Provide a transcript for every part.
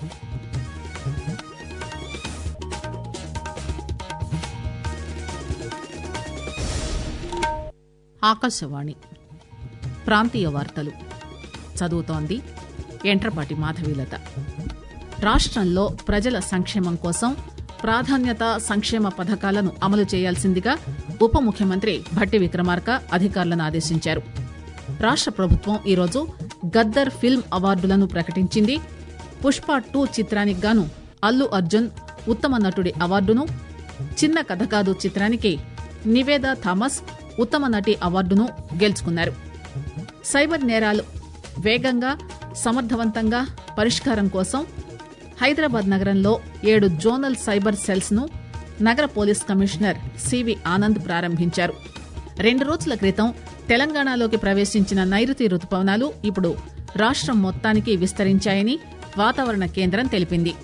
ఆకాశవాణి ప్రాంతీయ వార్తలు చదువుతోంది ఎంట్రపాటి మాధవీలత రాష్ట్రంలో ప్రజల సంక్షేమం కోసం ప్రాధాన్యత సంక్షేమ పథకాలను అమలు చేయాల్సిందిగా ఉప ముఖ్యమంత్రి భట్టి విక్రమార్క అధికారులను ఆదేశించారు రాష్ట్ర ప్రభుత్వం ఈరోజు గద్దర్ ఫిల్మ్ అవార్డులను ప్రకటించింది పుష్ప టూ చిత్రానికి గాను అల్లు అర్జున్ ఉత్తమ నటుడి అవార్డును చిన్న కథ కాదు చిత్రానికి నివేదా థామస్ ఉత్తమ నటి అవార్డును గెలుచుకున్నారు సైబర్ నేరాలు వేగంగా సమర్థవంతంగా పరిష్కారం కోసం హైదరాబాద్ నగరంలో ఏడు జోనల్ సైబర్ సెల్స్ ను నగర పోలీస్ కమిషనర్ సివి ఆనంద్ ప్రారంభించారు రెండు రోజుల క్రితం తెలంగాణలోకి ప్రవేశించిన నైరుతి రుతుపవనాలు ఇప్పుడు రాష్ట్రం మొత్తానికి విస్తరించాయని వాతావరణ కేంద్రం తెలిపింది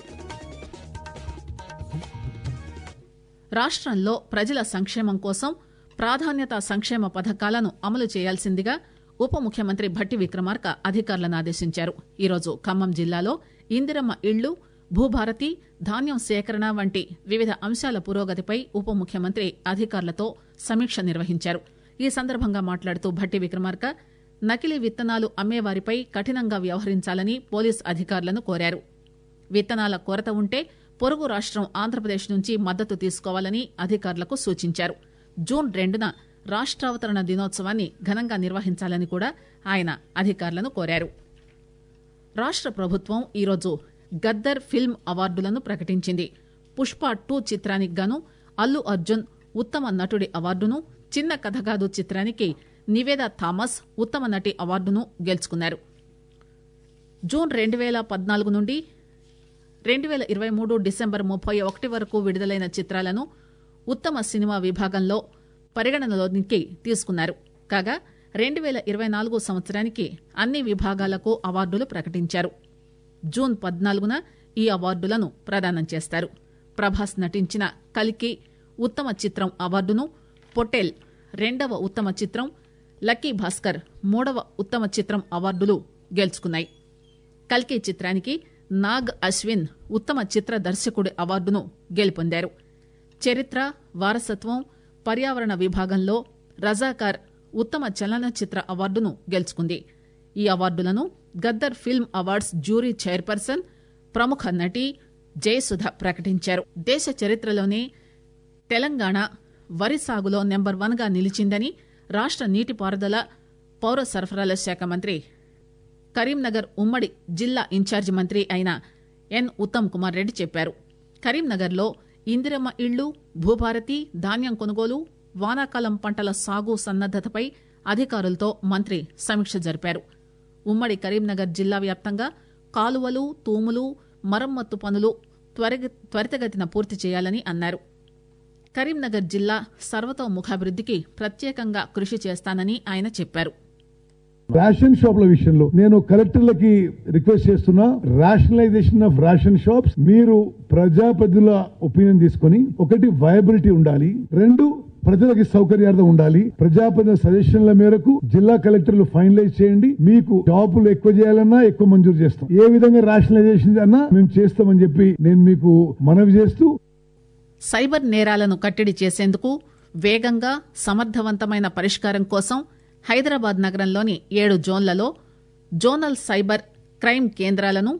రాష్ట్రంలో ప్రజల సంక్షేమం కోసం ప్రాధాన్యత సంక్షేమ పథకాలను అమలు చేయాల్సిందిగా ఉప ముఖ్యమంత్రి భట్టి విక్రమార్క అధికారులను ఆదేశించారు ఈరోజు ఖమ్మం జిల్లాలో ఇందిరమ్మ ఇళ్లు భూభారతి ధాన్యం సేకరణ వంటి వివిధ అంశాల పురోగతిపై ఉప ముఖ్యమంత్రి అధికారులతో సమీక్ష నిర్వహించారు ఈ సందర్భంగా మాట్లాడుతూ భట్టి విక్రమార్క నకిలీ విత్తనాలు అమ్మేవారిపై కఠినంగా వ్యవహరించాలని పోలీస్ అధికారులను కోరారు విత్తనాల కొరత ఉంటే పొరుగు రాష్ట్రం ఆంధ్రప్రదేశ్ నుంచి మద్దతు తీసుకోవాలని అధికారులకు సూచించారు జూన్ రెండున రాష్ట్రావతరణ దినోత్సవాన్ని ఘనంగా నిర్వహించాలని కూడా ఆయన అధికారులను కోరారు రాష్ట్ర ప్రభుత్వం ఈరోజు గద్దర్ ఫిల్మ్ అవార్డులను ప్రకటించింది పుష్ప టూ చిత్రానికి గాను అల్లు అర్జున్ ఉత్తమ నటుడి అవార్డును చిన్న కథగాదు చిత్రానికి నివేదా థామస్ ఉత్తమ నటి అవార్డును గెలుచుకున్నారు జూన్ రెండు వేల పద్నాలుగు నుండి రెండు వేల ఇరవై మూడు డిసెంబర్ ముప్పై ఒకటి వరకు విడుదలైన చిత్రాలను ఉత్తమ సినిమా విభాగంలో పరిగణనలోనికి తీసుకున్నారు కాగా రెండు వేల ఇరవై నాలుగు సంవత్సరానికి అన్ని విభాగాలకు అవార్డులు ప్రకటించారు జూన్ పద్నాలుగున ఈ అవార్డులను ప్రదానం చేస్తారు ప్రభాస్ నటించిన కల్కి ఉత్తమ చిత్రం అవార్డును పొటేల్ రెండవ ఉత్తమ చిత్రం లక్కీ భాస్కర్ మూడవ ఉత్తమ చిత్రం అవార్డులు గెలుచుకున్నాయి కల్కి చిత్రానికి నాగ్ అశ్విన్ ఉత్తమ చిత్ర దర్శకుడి అవార్డును గెలుపొందారు చరిత్ర వారసత్వం పర్యావరణ విభాగంలో రజాకార్ ఉత్తమ చలనచిత్ర అవార్డును గెలుచుకుంది ఈ అవార్డులను Gaddar film awards jury chairperson ప్రముఖ నటి జయసుధ ప్రకటించారు దేశ చరిత్రలోనే తెలంగాణ వరి సాగులో నెంబర్ వన్ గా నిలిచిందని రాష్ట్ర నీటిపారుదల పౌర సరఫరాల శాఖ మంత్రి కరీంనగర్ ఉమ్మడి జిల్లా ఇన్ఛార్జి మంత్రి అయిన ఎన్ ఉత్తమ్ కుమార్ రెడ్డి చెప్పారు కరీంనగర్లో ఇందిరమ్మ ఇళ్లు భూభారతి ధాన్యం కొనుగోలు వానాకాలం పంటల సాగు సన్నద్దతపై అధికారులతో మంత్రి సమీక్ష జరిపారు ఉమ్మడి కరీంనగర్ జిల్లా వ్యాప్తంగా కాలువలు తూములు మరమ్మత్తు పనులు త్వరగ- త్వరితగతిన పూర్తి చేయాలని అన్నారు కరీంనగర్ జిల్లా సర్వతోముఖాభివృద్దికి ప్రత్యేకంగా కృషి చేస్తానని ఆయన చెప్పారు రేషన్ షాప్ల విషయంలో నేను కలెక్టర్లకి రిక్వెస్ట్ చేస్తున్నా రేషనలైజేషన్ ఆఫ్ రేషన్ షాప్స్ మీరు ప్రజాప్రతినిధుల ఒపీనియన్ తీసుకొని ఒకటి వయబిలిటీ ఉండాలి రెండు ప్రజలకి సౌకర్యార్థం ఉండాలి ప్రజాప్రతినిధుల సజెషన్ల మేరకు జిల్లా కలెక్టర్లు ఫైనలైజ్ చేయండి మీకు షాపులు ఎక్కువ చేయాలన్నా ఎక్కువ మంజూరు చేస్తాం ఏ విధంగా రేషనలైజేషన్ అన్నా మేము చేస్తామని చెప్పి నేను మీకు మనవి చేస్తూ సైబర్ నేరాలను కట్టడి చేసేందుకు వేగంగా సమర్థవంతమైన పరిష్కారం కోసం హైదరాబాద్ నగరంలోని ఏడు జోన్లలో జోనల్ సైబర్ క్రైమ్ కేంద్రాలను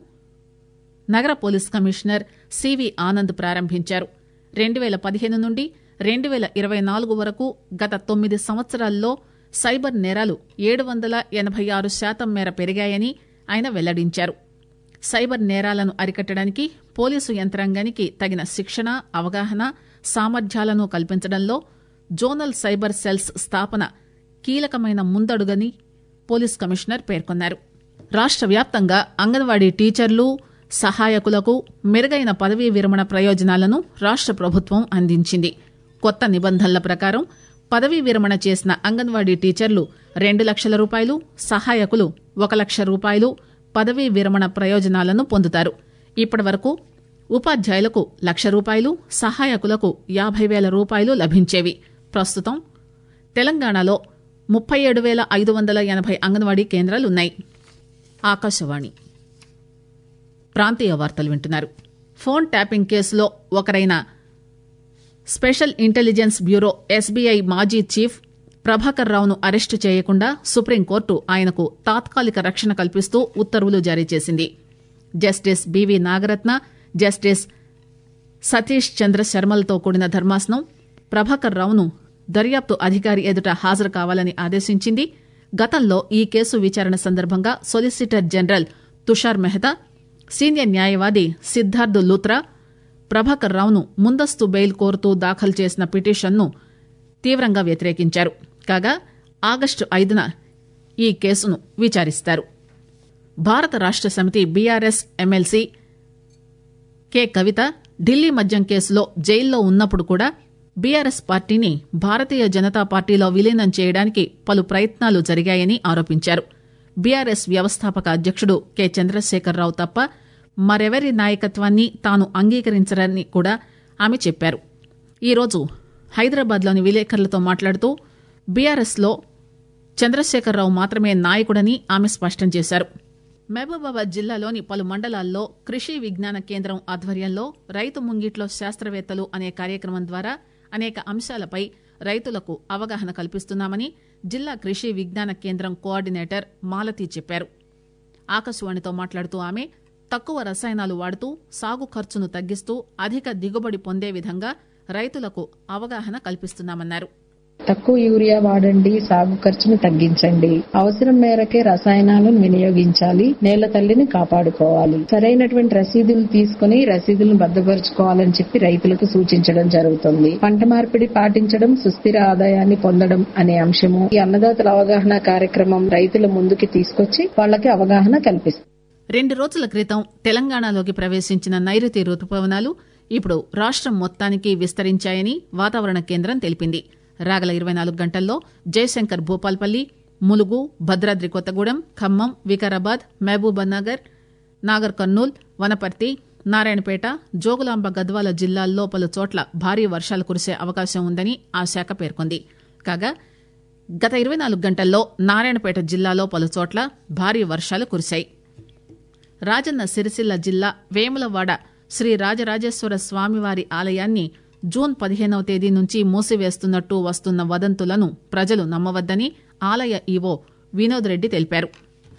నగర పోలీస్ కమిషనర్ సివి ఆనంద్ ప్రారంభించారు రెండు వేల పదిహేను నుండి రెండు వేల ఇరవై నాలుగు వరకు గత తొమ్మిది సంవత్సరాల్లో సైబర్ నేరాలు ఏడు వందల ఎనభై ఆరు శాతం మేర పెరిగాయని ఆయన వెల్లడించారు సైబర్ నేరాలను అరికట్టడానికి పోలీసు యంత్రాంగానికి తగిన శిక్షణ అవగాహన సామర్థ్యాలను కల్పించడంలో జోనల్ సైబర్ సెల్స్ స్థాపన కీలకమైన ముందడుగని పోలీస్ కమిషనర్ పేర్కొన్నారు రాష్ట్ర వ్యాప్తంగా అంగన్వాడీ టీచర్లు సహాయకులకు మెరుగైన పదవీ విరమణ ప్రయోజనాలను రాష్ట్ర ప్రభుత్వం అందించింది కొత్త నిబంధనల ప్రకారం పదవీ విరమణ చేసిన అంగన్వాడీ టీచర్లు రెండు లక్షల రూపాయలు సహాయకులు ఒక లక్ష రూపాయలు పదవీ విరమణ ప్రయోజనాలను పొందుతారు ఇప్పటి వరకు ఉపాధ్యాయులకు లక్ష రూపాయలు సహాయకులకు యాభై వేల రూపాయలు లభించేవి ప్రస్తుతం తెలంగాణలో ముప్పై ఏడు వేల ఐదు వందల ఎనభై అంగన్వాడీ కేంద్రాలున్నాయి ఆకాశవాణి ప్రాంతీయ వార్తలు వింటున్నారు ఫోన్ ట్యాపింగ్ కేసులో ఒకరైన స్పెషల్ ఇంటెలిజెన్స్ బ్యూరో ఎస్బీఐ మాజీ చీఫ్ ప్రభాకర్ రావును అరెస్టు చేయకుండా సుప్రీంకోర్టు ఆయనకు తాత్కాలిక రక్షణ కల్పిస్తూ ఉత్తర్వులు జారీ చేసింది justice B V Nagarathna justice Satish Chandra శర్మలతో కూడిన ధర్మాసనం ప్రభాకర్ రావును దర్యాప్తు అధికారి ఎదుట హాజరు కావాలని ఆదేశించింది గతంలో ఈ కేసు విచారణ సందర్భంగా solicitor general Tushar Mehta senior న్యాయవాది సిద్ధార్థ్ లూత్రా ప్రభాకర్ రావును ముందస్తు బెయిల్ కోరుతూ దాఖలు చేసిన పిటిషన్ను తీవ్రంగా వ్యతిరేకించారు కాగా ఆగస్టు ఐదున ఈ కేసును విచారిస్తారు Bharat Rashtra Samithi BRS MLC K Kavitha Delhi మద్యం కేసులో జైల్లో ఉన్నప్పుడు కూడా బీఆర్ఎస్ పార్టీని భారతీయ జనతా పార్టీలో విలీనం చేయడానికి పలు ప్రయత్నాలు జరిగాయని ఆరోపించారు బీఆర్ఎస్ వ్యవస్థాపక అధ్యక్షుడు కె చంద్రశేఖరరావు తప్ప మరెవరి నాయకత్వాన్ని తాను అంగీకరించరని కూడా ఆమె చెప్పారు ఈరోజు హైదరాబాద్లోని విలేకరులతో మాట్లాడుతూ బీఆర్ఎస్లో చంద్రశేఖరరావు మాత్రమే నాయకుడని ఆమె స్పష్టం చేశారు మహబూబాబాద్ జిల్లాలోని పలు మండలాల్లో కృషి విజ్ఞాన కేంద్రం ఆధ్వర్యంలో రైతు ముంగిట్లో శాస్త్రవేత్తలు అనే కార్యక్రమం ద్వారా అనేక అంశాలపై రైతులకు అవగాహన కల్పిస్తున్నామని జిల్లా కృషి విజ్ఞాన కేంద్రం కోఆర్డినేటర్ మాలతి చెప్పారు ఆకాశవాణితో మాట్లాడుతూ ఆమె తక్కువ రసాయనాలు వాడుతూ సాగు ఖర్చును తగ్గిస్తూ అధిక దిగుబడి పొందే విధంగా రైతులకు అవగాహన కల్పిస్తున్నామన్నారు తక్కువ యూరియా వాడండి సాగు ఖర్చును తగ్గించండి అవసరం మేరకే రసాయనాలను వినియోగించాలి నేల తల్లిని కాపాడుకోవాలి సరైనటువంటి రసీదులు తీసుకుని రసీదులను భద్రపరుచుకోవాలని చెప్పి రైతులకు సూచించడం జరుగుతుంది పంట మార్పిడి పాటించడం సుస్థిర ఆదాయాన్ని పొందడం అనే అంశము ఈ అన్నదాతల అవగాహన కార్యక్రమం రైతుల ముందుకి తీసుకొచ్చి వాళ్ళకి అవగాహన కల్పిస్తుంది రెండు రోజుల క్రితం తెలంగాణలోకి ప్రవేశించిన నైరుతి రుతుపవనాలు ఇప్పుడు రాష్టం మొత్తానికి విస్తరించాయని వాతావరణ కేంద్రం తెలిపింది రాగల ఇరవై నాలుగు గంటల్లో జయశంకర్ భూపాల్పల్లి ములుగు భద్రాద్రి కొత్తగూడెం ఖమ్మం వికారాబాద్ మహబూబానగర్ నాగర్ కర్నూల్ వనపర్తి నారాయణపేట జోగులాంబ గద్వాల జిల్లాల్లో పలు చోట్ల భారీ వర్షాలు కురిసే అవకాశం ఉందని ఆ శాఖ పేర్కొంది కాగా గత ఇరవై నాలుగు గంటల్లో నారాయణపేట జిల్లాలో పలు చోట్ల భారీ వర్షాలు కురిశాయి రాజన్న సిరిసిల్ల జిల్లా వేములవాడ శ్రీ రాజరాజేశ్వర స్వామివారి ఆలయాన్ని జూన్ పదిహేనవ తేదీ నుంచి మూసివేస్తున్నట్టు వస్తున్న వదంతులను ప్రజలు నమ్మవద్దని ఆలయ ఈవో వినోద్ రెడ్డి తెలిపారు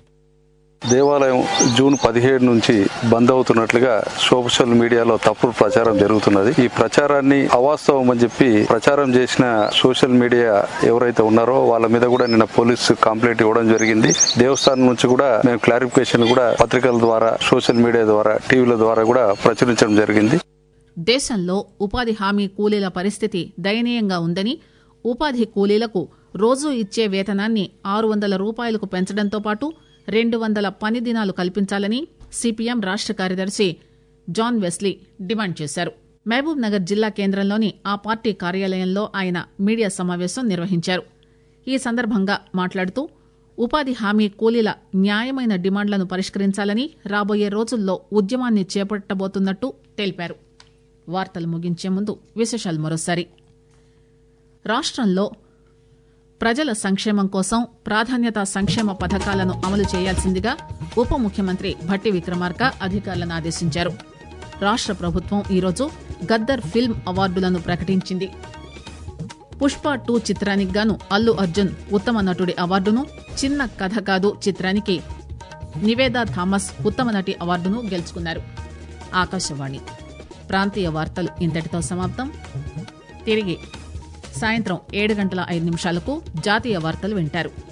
దేవాలయం జూన్ పదిహేడు నుంచి బంద్ అవుతున్నట్లుగా సోషల్ మీడియాలో తప్పుడు ప్రచారం జరుగుతున్నది ఈ ప్రచారాన్ని అవాస్తవం అని చెప్పి ప్రచారం చేసిన సోషల్ మీడియా ఎవరైతే ఉన్నారో వాళ్ళ మీద కూడా నిన్న పోలీసు కంప్లైంట్ ఇవ్వడం జరిగింది దేవస్థానం నుంచి కూడా మేము క్లారిఫికేషన్ కూడా పత్రికల ద్వారా సోషల్ మీడియా ద్వారా టీవీల ద్వారా కూడా ప్రచురించడం జరిగింది దేశంలో ఉపాధి హామీ కూలీల పరిస్థితి దయనీయంగా ఉందని ఉపాధి కూలీలకు రోజూ ఇచ్చే వేతనాన్ని ఆరు వందల రూపాయలకు పెంచడంతో పాటు రెండు వందల పని దినాలు కల్పించాలని సిపిఎం రాష్ట కార్యదర్శి జాన్ వెస్లీ డిమాండ్ చేశారు మహబూబ్ నగర్ జిల్లా కేంద్రంలోని ఆ పార్టీ కార్యాలయంలో ఆయన మీడియా సమావేశం నిర్వహించారు ఈ సందర్భంగా మాట్లాడుతూ ఉపాధి హామీ కూలీల న్యాయమైన డిమాండ్లను పరిష్కరించాలని రాబోయే రోజుల్లో ఉద్యమాన్ని చేపట్టబోతున్నట్టు తెలిపారు వార్తలు ముగించే ముందు విశేషాలు మరోసారి రాష్ట్రంలో ప్రజల సంక్షేమం కోసం ప్రాధాన్యత సంక్షేమ పథకాలను అమలు చేయాల్సిందిగా ఉప ముఖ్యమంత్రి భట్టి విక్రమార్క అధికారులను ఆదేశించారు రాష్ట్ర ప్రభుత్వం ఈరోజు గద్దర్ ఫిల్మ్ అవార్డులను ప్రకటించింది పుష్ప టూ చిత్రానికి గాను అల్లు అర్జున్ ఉత్తమ నటుడి అవార్డును చిన్న కథ కాదు చిత్రానికి నివేదా థామస్ ఉత్తమ నటి అవార్డును గెలుచుకున్నారు ఆకాశవాణి ప్రాంతీయ వార్తలు ఇంతటితో సమాప్తం తిరిగి సాయంత్రం ఏడు గంటల ఐదు నిమిషాలకు జాతీయ వార్తలు వింటారు